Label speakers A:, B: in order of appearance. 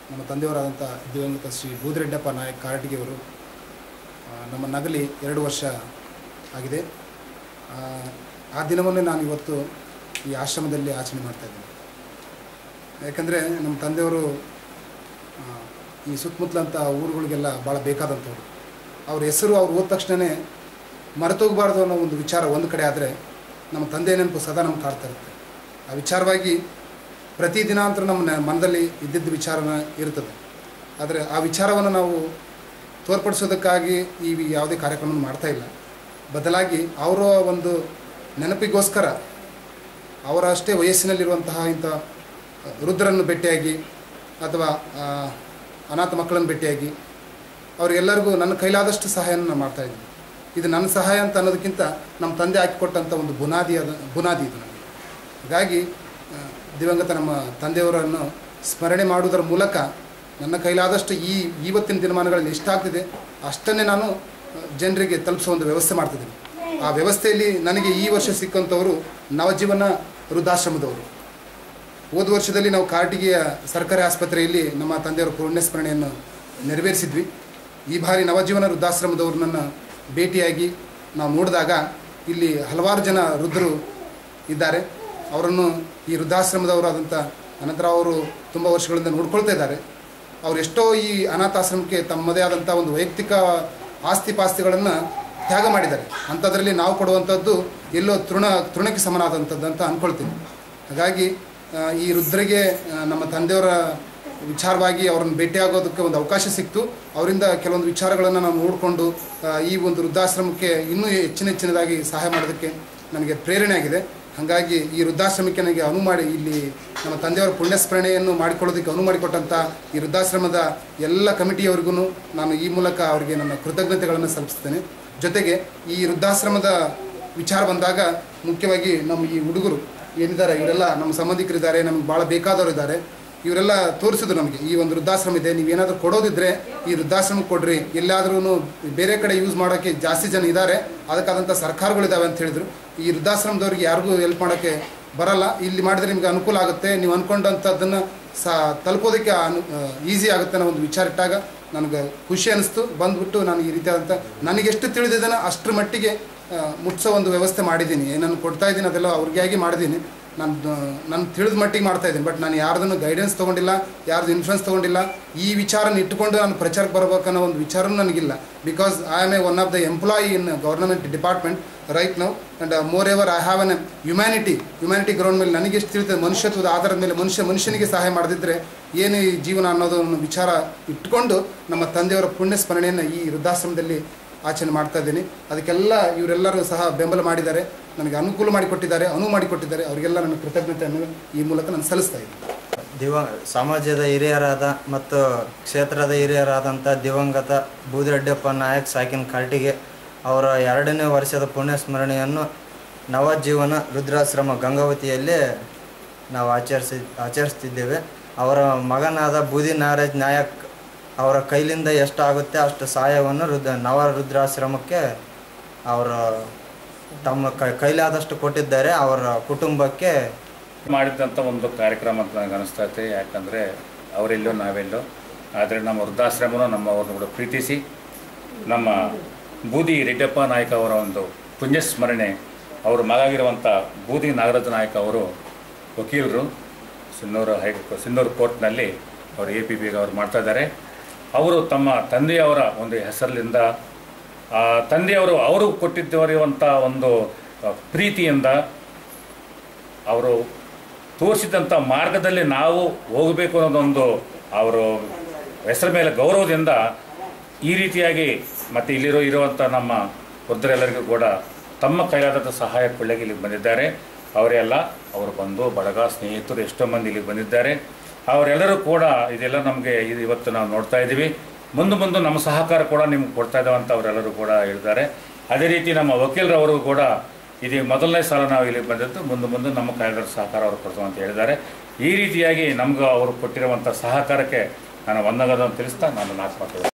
A: ನಮ್ಮ ತಂದೆಯವರಾದಂಥ ದಿವಂಗತ ಶ್ರೀ ಬೂದಿರೆಡ್ಡಪ್ಪ ನಾಯಕ್ ಕಾರಟಗಿಯವರು ಆ, ನಮ್ಮ ನಗಲಿ ಎರಡು ವರ್ಷ ಆಗಿದೆ ಆ, ಆ ದಿನವನ್ನೇ ನಾನು ಇವತ್ತು ಈ ಆಶ್ರಮದಲ್ಲಿ ಆಚರಣೆ ಮಾಡ್ತಾ ಇದ್ದೀನಿ ಯಾಕಂದರೆ ನಮ್ಮ ತಂದೆಯವರು ಆ, ಈ ಸುತ್ತಮುತ್ತಲಂಥ ಊರುಗಳಿಗೆಲ್ಲ ಭಾಳ ಬೇಕಾದಂಥವ್ರು ಅವ್ರ ಹೆಸರು ಅವ್ರು ಹೋದ ತಕ್ಷಣವೇ ಮರೆತೋಗಬಾರ್ದು ಅನ್ನೋ ಒಂದು ವಿಚಾರ ಒಂದು ಕಡೆ ಆದರೆ ನಮ್ಮ ತಂದೆ ನೆನಪು ಸದಾ ನಮ್ಗೆ ಕಾಡ್ತಾ ಇರುತ್ತೆ ಆ ವಿಚಾರವಾಗಿ ಪ್ರತಿದಿನ ಅಂತೂ ನಮ್ಮ ನ- ಮನದಲ್ಲಿ ಇದ್ದಿದ್ದ ವಿಚಾರನ ಇರ್ತದೆ ಆದರೆ ಆ ವಿಚಾರವನ್ನು ನಾವು ತೋರ್ಪಡಿಸೋದಕ್ಕಾಗಿ ಈ ಯಾವುದೇ ಕಾರ್ಯಕ್ರಮ ಮಾಡ್ತಾ ಇಲ್ಲ ಬದಲಾಗಿ ಅವರ ಒಂದು ನೆನಪಿಗೋಸ್ಕರ ಅವರ ಅಷ್ಟೇ ವಯಸ್ಸಿನಲ್ಲಿರುವಂತಹ ಇಂಥ ವೃದ್ಧರನ್ನು ಭೇಟಿಯಾಗಿ ಅಥವಾ ಆ, ಅನಾಥ ಮಕ್ಕಳನ್ನು ಭೇಟಿಯಾಗಿ ಅವರಿಗೆಲ್ಲರಿಗೂ ನನ್ನ ಕೈಲಾದಷ್ಟು ಸಹಾಯನ ನಾನು ಮಾಡ್ತಾಯಿದ್ದೀನಿ ಇದು ನನ್ನ ಸಹಾಯ ಅಂತ ಅನ್ನೋದಕ್ಕಿಂತ ನಮ್ಮ ತಂದೆ ಹಾಕಿಕೊಟ್ಟಂಥ ಒಂದು ಬುನಾದಿ ಅದ ಬುನಾದಿ ಇದು ನನಗೆ ಹಾಗಾಗಿ ಆ, ದಿವಂಗತ ನಮ್ಮ ತಂದೆಯವರನ್ನು ಸ್ಮರಣೆ ಮಾಡುವುದರ ಮೂಲಕ ನನ್ನ ಕೈಲಾದಷ್ಟು ಈ ಇವತ್ತಿನ ದಿನಮಾನಗಳಲ್ಲಿ ಎಷ್ಟಾಗ್ತಿದೆ ಅಷ್ಟನ್ನೇ ನಾನು ಆ, ಜನರಿಗೆ ತಲುಪಿಸೋ ಒಂದು ವ್ಯವಸ್ಥೆ ಮಾಡ್ತಿದ್ದೀನಿ ಆ ವ್ಯವಸ್ಥೆಯಲ್ಲಿ ನನಗೆ ಈ ವರ್ಷ ಸಿಕ್ಕಂಥವರು ನವಜೀವನ ವೃದ್ಧಾಶ್ರಮದವರು ಹೋದ ವರ್ಷದಲ್ಲಿ ನಾವು ಕಾರಟಗಿಯ ಸರ್ಕಾರಿ ಆಸ್ಪತ್ರೆಯಲ್ಲಿ ನಮ್ಮ ತಂದೆಯವರ ಪುಣ್ಯಸ್ಮರಣೆಯನ್ನು ನೆರವೇರಿಸಿದ್ವಿ ಈ ಬಾರಿ ನವಜೀವನ ವೃದ್ಧಾಶ್ರಮದವ್ರನ್ನ ಭೇಟಿಯಾಗಿ ನಾವು ನೋಡಿದಾಗ ಇಲ್ಲಿ ಹಲವಾರು ಜನ ವೃದ್ಧರು ಇದ್ದಾರೆ ಅವರನ್ನು ಈ ವೃದ್ಧಾಶ್ರಮದವರಾದಂಥ ಅನಂತರ ಅವರು ತುಂಬ ವರ್ಷಗಳಿಂದ ನೋಡ್ಕೊಳ್ತಾ ಇದ್ದಾರೆ ಅವರು ಎಷ್ಟೋ ಈ ಅನಾಥಾಶ್ರಮಕ್ಕೆ ತಮ್ಮದೇ ಆದಂಥ ಒಂದು ವೈಯಕ್ತಿಕ ಆಸ್ತಿ ಪಾಸ್ತಿಗಳನ್ನು ತ್ಯಾಗ ಮಾಡಿದ್ದಾರೆ ಅಂಥದ್ರಲ್ಲಿ ನಾವು ಕೊಡುವಂಥದ್ದು ಎಲ್ಲೋ ತೃಣ ತೃಣಕ್ಕೆ ಸಮನಾದಂಥದ್ದು ಅಂತ ಅಂದ್ಕೊಳ್ತೀನಿ ಹಾಗಾಗಿ ಆ, ಈ ವೃದ್ಧರಿಗೆ ಆ, ನಮ್ಮ ತಂದೆಯವರ ವಿಚಾರವಾಗಿ ಅವರನ್ನು ಭೇಟಿಯಾಗೋದಕ್ಕೆ ಒಂದು ಅವಕಾಶ ಸಿಕ್ತು ಅವರಿಂದ ಕೆಲವೊಂದು ವಿಚಾರಗಳನ್ನು ನಾವು ನೋಡಿಕೊಂಡು ಆ, ಈ ಒಂದು ವೃದ್ಧಾಶ್ರಮಕ್ಕೆ ಇನ್ನೂ ಹೆಚ್ಚಿನ ಹೆಚ್ಚಿನದಾಗಿ ಸಹಾಯ ಮಾಡೋದಕ್ಕೆ ನನಗೆ ಪ್ರೇರಣೆ ಆಗಿದೆ ಹಾಗಾಗಿ ಈ ವೃದ್ಧಾಶ್ರಮಕ್ಕೆ ನನಗೆ ಅನುವು ಮಾಡಿ ಇಲ್ಲಿ ನಮ್ಮ ತಂದೆಯವರ ಪುಣ್ಯಸ್ಮರಣೆಯನ್ನು ಮಾಡಿಕೊಳ್ಳೋದಕ್ಕೆ ಅನುವು ಮಾಡಿಕೊಟ್ಟಂಥ ಈ ವೃದ್ಧಾಶ್ರಮದ ಎಲ್ಲ ಕಮಿಟಿಯವರಿಗೂ ನಾನು ಈ ಮೂಲಕ ಅವರಿಗೆ ನನ್ನ ಕೃತಜ್ಞತೆಗಳನ್ನು ಸಲ್ಲಿಸ್ತೇನೆ ಜೊತೆಗೆ ಈ ವೃದ್ಧಾಶ್ರಮದ ವಿಚಾರ ಬಂದಾಗ ಮುಖ್ಯವಾಗಿ ನಮ್ಮ ಈ ಹುಡುಗರು ಏನಿದ್ದಾರೆ ಇವರೆಲ್ಲ ನಮ್ಮ ಸಂಬಂಧಿಕರಿದ್ದಾರೆ ನಮ್ಗೆ ಭಾಳ ಬೇಕಾದವರು ಇದ್ದಾರೆ ಇವರೆಲ್ಲ ತೋರಿಸಿದ್ರು ನಮಗೆ ಈ ಒಂದು ವೃದ್ಧಾಶ್ರಮ ಇದೆ ನೀವೇನಾದರೂ ಕೊಡೋದಿದ್ರೆ ಈ ವೃದ್ಧಾಶ್ರಮಕ್ಕೆ ಕೊಡ್ರಿ ಎಲ್ಲಾದ್ರೂ ಬೇರೆ ಕಡೆ ಯೂಸ್ ಮಾಡೋಕ್ಕೆ ಜಾಸ್ತಿ ಜನ ಇದ್ದಾರೆ ಅದಕ್ಕಾದಂಥ ಸರ್ಕಾರಗಳಿದ್ದಾವೆ ಅಂತ ಹೇಳಿದ್ರು ಈ ವೃದ್ಧಾಶ್ರಮದವ್ರಿಗೆ ಯಾರಿಗೂ ಹೆಲ್ಪ್ ಮಾಡೋಕ್ಕೆ ಬರಲ್ಲ ಇಲ್ಲಿ ಮಾಡಿದ್ರೆ ನಿಮ್ಗೆ ಅನುಕೂಲ ಆಗುತ್ತೆ ನೀವು ಅಂದ್ಕೊಂಡಂಥದ್ದನ್ನು ಸಾ ತಲುಪೋದಕ್ಕೆ ಅನು ಈಸಿ ಆಗುತ್ತೆ ಅನ್ನೋ ಒಂದು ವಿಚಾರ ಇಟ್ಟಾಗ ನನಗೆ ಖುಷಿ ಅನಿಸ್ತು ಬಂದ್ಬಿಟ್ಟು ನಾನು ಈ ರೀತಿಯಾದಂಥ ನನಗೆಷ್ಟು ತಿಳಿದಿದ್ದೇನೋ ಅಷ್ಟರ ಮಟ್ಟಿಗೆ ಆ, ಮುಟ್ಸೋ ಒಂದು ವ್ಯವಸ್ಥೆ ಮಾಡಿದ್ದೀನಿ ಏನನ್ನು ಕೊಡ್ತಾ ಇದ್ದೀನಿ ಅದೆಲ್ಲ ಅವ್ರಿಗಾಗಿ ಮಾಡಿದ್ದೀನಿ ನಾನು ನಾನು ತಿಳಿದ ಮಟ್ಟಿಗೆ ಮಾಡ್ತಾ ಇದ್ದೀನಿ ಬಟ್ ನಾನು ಯಾರ್ದನ್ನು ಗೈಡೆನ್ಸ್ ತೊಗೊಂಡಿಲ್ಲ ಯಾರ್ದು ಇನ್ಫ್ಲುಯೆನ್ಸ್ ತೊಗೊಂಡಿಲ್ಲ ಈ ವಿಚಾರನ ಇಟ್ಟುಕೊಂಡು ನಾನು ಪ್ರಚಾರಕ್ಕೆ ಬರಬೇಕನ್ನೋ ಒಂದು ವಿಚಾರನೂ ನನಗಿಲ್ಲ because I am a one of the employee in government department right now and moreover I have an humanity humanity ground ಮೇಲೆ ನನಗೆ ಎಷ್ಟು ತಿಳಿತದೆ ಮನುಷ್ಯತ್ವದ ಆಧಾರದ ಮೇಲೆ ಮನುಷ್ಯ ಮನುಷ್ಯನಿಗೆ ಸಹಾಯ ಮಾಡದಿದ್ದರೆ ಏನು ಈ ಜೀವನ ಅನ್ನೋದನ್ನು ವಿಚಾರ ಇಟ್ಕೊಂಡು ನಮ್ಮ ತಂದೆಯವರ ಪುಣ್ಯ ಸ್ಮರಣೆಯನ್ನು ಈ ವೃದ್ಧಾಶ್ರಮದಲ್ಲಿ ಆಚರಣೆ ಮಾಡ್ತಾ ಇದ್ದೀನಿ ಅದಕ್ಕೆಲ್ಲ ಇವರೆಲ್ಲರೂ ಸಹ ಬೆಂಬಲ ಮಾಡಿದ್ದಾರೆ ನನಗೆ ಅನುಕೂಲ ಮಾಡಿಕೊಟ್ಟಿದ್ದಾರೆ ಅನುವು ಮಾಡಿಕೊಟ್ಟಿದ್ದಾರೆ ಅವರಿಗೆಲ್ಲ ನನ್ನ ಕೃತಜ್ಞತೆಯನ್ನು ಈ ಮೂಲಕ ನಾನು ಸಲ್ಲಿಸ್ತಾ ಇದ್ದೀನಿ
B: ದಿವ ಸಮಾಜದ ಹಿರಿಯರಾದ ಮತ್ತು ಕ್ಷೇತ್ರದ ಹಿರಿಯರಾದಂಥ ದಿವಂಗತ ಬೂದಿರೆಡ್ಡಪ್ಪ ನಾಯಕ್ ಸಾಕಿನ ಕಾರ್ಟಿಗೆ ಅವರ ಎರಡನೇ ವರ್ಷದ ಪುಣ್ಯ ಸ್ಮರಣೆಯನ್ನು ನವಜೀವನ ರುದ್ರಾಶ್ರಮ ಗಂಗಾವತಿಯಲ್ಲಿ ನಾವು ಆಚರಿಸಿ ಆಚರಿಸ್ತಿದ್ದೇವೆ ಅವರ ಮಗನಾದ ಬೂದಿ ನಾರಾಜ್ ನಾಯಕ್ ಅವರ ಕೈಲಿಂದ ಎಷ್ಟು ಆಗುತ್ತೆ ಅಷ್ಟು ಸಹಾಯವನ್ನು ರುದ್ರ ನವ ರುದ್ರಾಶ್ರಮಕ್ಕೆ ಅವರ ತಮ್ಮ ಕೈ ಕೈಲಾದಷ್ಟು ಕೊಟ್ಟಿದ್ದಾರೆ ಅವರ ಕುಟುಂಬಕ್ಕೆ
C: ಮಾಡಿದಂಥ ಒಂದು ಕಾರ್ಯಕ್ರಮ ಅಂತ ನನಗೆ ಅನಿಸ್ತೈತೆ ಯಾಕಂದರೆ ಅವರೆಲ್ಲೋ ನಾವೆಲ್ಲೋ ಆದರೆ ನಮ್ಮ ವೃದ್ಧಾಶ್ರಮನೂ ನಮ್ಮವ್ರನ್ನ ಕೂಡ ಪ್ರೀತಿಸಿ ನಮ್ಮ ಬೂದಿ ರೆಡ್ಡಪ್ಪ ನಾಯಕ ಅವರ ಒಂದು ಪುಣ್ಯಸ್ಮರಣೆ ಅವ್ರ ಮಗಾಗಿರುವಂಥ ಬೂದಿ ನಾಗರಾಜ ನಾಯಕ ಅವರು ವಕೀಲರು ಸಿನ್ನೂರು ಹೈ ಸಿನ್ನೂರು ಕೋರ್ಟ್ನಲ್ಲಿ ಅವರು ಎ ಪಿ ಬಿಗೆ ಅವರು ಮಾಡ್ತಾ ಇದ್ದಾರೆ ಅವರು ತಮ್ಮ ತಂದೆಯವರ ಒಂದು ಹೆಸರಿನಿಂದ ಆ ತಂದೆಯವರು ಅವರು ಕೊಟ್ಟಿದ್ದವರಿರುವಂಥ ಒಂದು ಆ, ಪ್ರೀತಿಯಿಂದ ಅವರು ತೋರಿಸಿದಂಥ ಮಾರ್ಗದಲ್ಲಿ ನಾವು ಹೋಗಬೇಕು ಅನ್ನೋದೊಂದು ಅವರು ಹೆಸರ ಮೇಲೆ ಗೌರವದಿಂದ ಈ ರೀತಿಯಾಗಿ ಮತ್ತು ಇಲ್ಲಿರೋ ಇರುವಂಥ ನಮ್ಮ ವೃದ್ಧರೆಲ್ಲರಿಗೂ ಕೂಡ ತಮ್ಮ ಕೈಲಾದಂಥ ಸಹಾಯ ಕೊಳ್ಳಿಗೆ ಇಲ್ಲಿಗೆ ಬಂದಿದ್ದಾರೆ ಅವರೆಲ್ಲ ಅವರು ಬಂದು ಬಳಗ ಸ್ನೇಹಿತರು ಎಷ್ಟೋ ಮಂದಿ ಇಲ್ಲಿಗೆ ಬಂದಿದ್ದಾರೆ ಅವರೆಲ್ಲರೂ ಕೂಡ ಇದೆಲ್ಲ ನಮಗೆ ಇದು ಇವತ್ತು ನಾವು ನೋಡ್ತಾ ಇದ್ದೀವಿ ಮುಂದೆ ಮುಂದೆ ನಮ್ಮ ಸಹಕಾರ ಕೂಡ ನಿಮ್ಗೆ ಕೊಡ್ತಾ ಇದ್ದಾವೆ ಅಂತ ಅವರೆಲ್ಲರೂ ಕೂಡ ಹೇಳಿದ್ದಾರೆ ಅದೇ ರೀತಿ ನಮ್ಮ ವಕೀಲರವರು ಕೂಡ ಇದು ಮೊದಲನೇ ಸಲ ನಾವು ಇಲ್ಲಿಗೆ ಬಂದದ್ದು ಮುಂದೆ ಮುಂದೆ ನಮ್ಮ ಕಾಯ್ದರ ಸಹಕಾರ ಅವರು ಕೊಡ್ತಾವೆ ಅಂತ ಹೇಳಿದ್ದಾರೆ ಈ ರೀತಿಯಾಗಿ ನಮ್ಗೆ ಅವರು ಕೊಟ್ಟಿರುವಂಥ ಸಹಕಾರಕ್ಕೆ ನಾನು ವಂದನಗಳನ್ನು ತಿಳಿಸ್ತಾ ನಾನು ನಾಲ್ಕು ಮಾತು